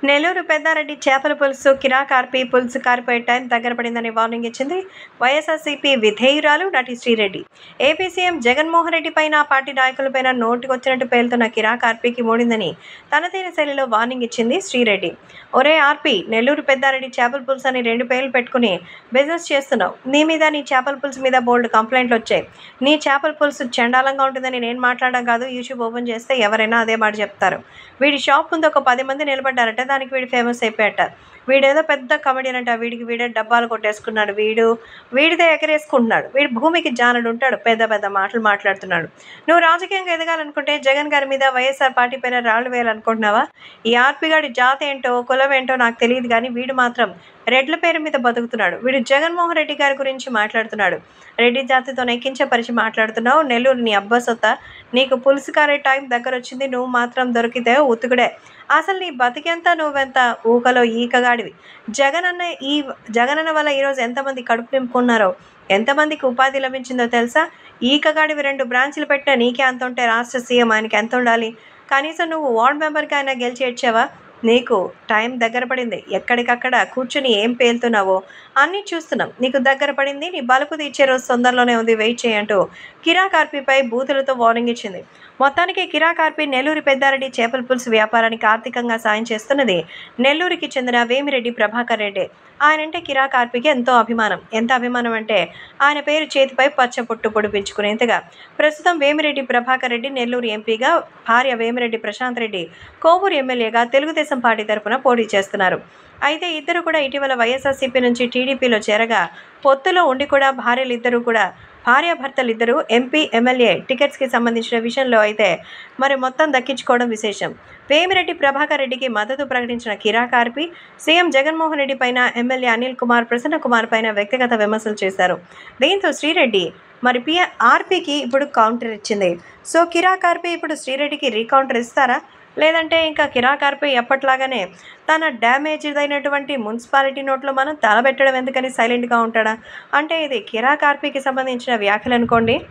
నెల్లూరు పెద్దారెడ్డి చేపల పులుసు కిరాకార్పి పులుసు కారిపోయే టైం దగ్గర పడిందని వార్నింగ్ ఇచ్చింది వైఎస్ఆర్సీపీ విధేయురాలు నటి శ్రీరెడ్డి ఏపీ సీఎం జగన్మోహన్ రెడ్డి పైన ఆ పార్టీ నాయకులపైన నోటికొచ్చినట్టు పేలుతున్న కిరాకార్పికి మూడిందని తనదైన శైలిలో వార్నింగ్ ఇచ్చింది శ్రీరెడ్డి ఒరే ఆర్పి నెల్లూరు పెద్దారెడ్డి చేపల పులుసు అని రెండు పేర్లు పెట్టుకుని బిజినెస్ చేస్తున్నావు నీ మీద నీ చేపల పులుసు మీద బోల్డ్ కంప్లైంట్లు వచ్చాయి నీ చేపల పులుసు చండాలంగా ఉంటుందని నేను మాట్లాడడం కాదు యూట్యూబ్ ఓపెన్ చేస్తే ఎవరైనా అదే మాట చెప్తారు వీడి షాప్ ముందు ఒక పది మంది నిలబడ్డారట దానికి వీడు ఫేమస్ అయిపోయాట వీడేదో పెద్ద కమెడియన్ అంట వీడికి వీడే డబ్బాలు కొట్టేసుకున్నాడు వీడు వీడిదే ఎగరేసుకుంటున్నాడు వీడు భూమికి జానడు ఉంటాడు పెద్ద పెద్ద మాటలు మాట్లాడుతున్నాడు నువ్వు రాజకీయంగా ఎదగాలనుకుంటే జగన్ గారి మీద వైఎస్ఆర్ పార్టీ పైన రాళ్ళు వేయాలనుకుంటున్నావా ఈ ఆర్పి గారి జాతి ఏంటో కులం ఏంటో నాకు తెలియదు కానీ వీడు మాత్రం రెడ్ల పేరు మీద బతుకుతున్నాడు వీడు జగన్మోహన్ రెడ్డి గారి గురించి మాట్లాడుతున్నాడు రెడ్డి జాతితో నెక్కించపరిచి మాట్లాడుతున్నావు నెల్లూరు నీ అబ్బా సొత్త నీకు పులుసు కారే టైం దగ్గర వచ్చింది నువ్వు మాత్రం దొరికితే ఉతుకుడే అసలు నీ బతికెంత నువ్వెంత ఊకలో ఈకగాడివి జగన్ అన్న ఈ జగన్ అన్న వల్ల ఈరోజు ఎంతమంది కడుపు నింపుకున్నారో ఎంతమందికి ఉపాధి లభించిందో తెలుసా ఈకగాడివి రెండు బ్రాంచ్లు పెట్టినా నీకే అంత ఉంటే రాష్ట్ర సీఎం ఆయనకి ఎంత ఉండాలి కనీసం నువ్వు వార్డ్ మెంబర్కి అయినా గెలిచి ఇచ్చావా నీకు టైం దగ్గర పడింది ఎక్కడికక్కడ కూర్చుని ఏం పేలుతున్నావో అన్నీ చూస్తున్నాం నీకు దగ్గర పడింది నీ బలుపు తీర్చే రోజు తొందరలోనే ఉంది వెయిట్ చేయంటూ కిరాకార్పిపై బూతులతో వార్నింగ్ ఇచ్చింది మొత్తానికి కిరాకార్పి నెల్లూరు పెద్దారెడ్డి చేపల పులుసు వ్యాపారానికి ఆర్థికంగా సాయం చేస్తున్నది నెల్లూరుకి చెందిన వేమిరెడ్డి ప్రభాకర్ రెడ్డి ఆయనంటే కిరాకార్పికి ఎంతో అభిమానం ఎంత అభిమానం అంటే ఆయన పేరు చేతిపై పచ్చ పొట్టు పొడిపించుకునేంతగా ప్రస్తుతం వేమిరెడ్డి ప్రభాకర్ రెడ్డి నెల్లూరు ఎంపీగా భార్య వేమిరెడ్డి ప్రశాంత్ రెడ్డి కోవూరు ఎమ్మెల్యేగా తెలుగుదేశం పార్టీ తరఫున పోటీ చేస్తున్నారు అయితే ఇద్దరు కూడా ఇటీవల వైఎస్ఆర్సీపీ నుంచి టీడీపీలో చేరగా పొత్తులో ఉండి కూడా భార్యలు ఇద్దరు కూడా భార్యాభర్తలు ఇద్దరు ఎంపీ ఎమ్మెల్యే టికెట్స్కి సంబంధించిన విషయంలో అయితే మరి మొత్తం దక్కించుకోవడం విశేషం వేమిరెడ్డి ప్రభాకర్ రెడ్డికి మద్దతు ప్రకటించిన కిరాకార్పి సీఎం జగన్మోహన్ రెడ్డి పైన ఎమ్మెల్యే అనిల్ కుమార్ ప్రసన్న కుమార్ పైన వ్యక్తిగత విమర్శలు చేశారు దీంతో శ్రీరెడ్డి మరి పి ఆర్పీకి ఇప్పుడు కౌంటర్ ఇచ్చింది సో కిరాకార్పి ఇప్పుడు శ్రీరెడ్డికి రీకౌంటర్ ఇస్తారా లేదంటే ఇంకా కిరాకార్పై ఎప్పట్లాగానే తన డ్యామేజ్ అయినటువంటి మున్సిపాలిటీ నోట్లో మనం తలబెట్టడం ఎందుకని సైలెంట్గా ఉంటాడా అంటే ఇది కిరాకార్పీకి సంబంధించిన వ్యాఖ్యలు అనుకోండి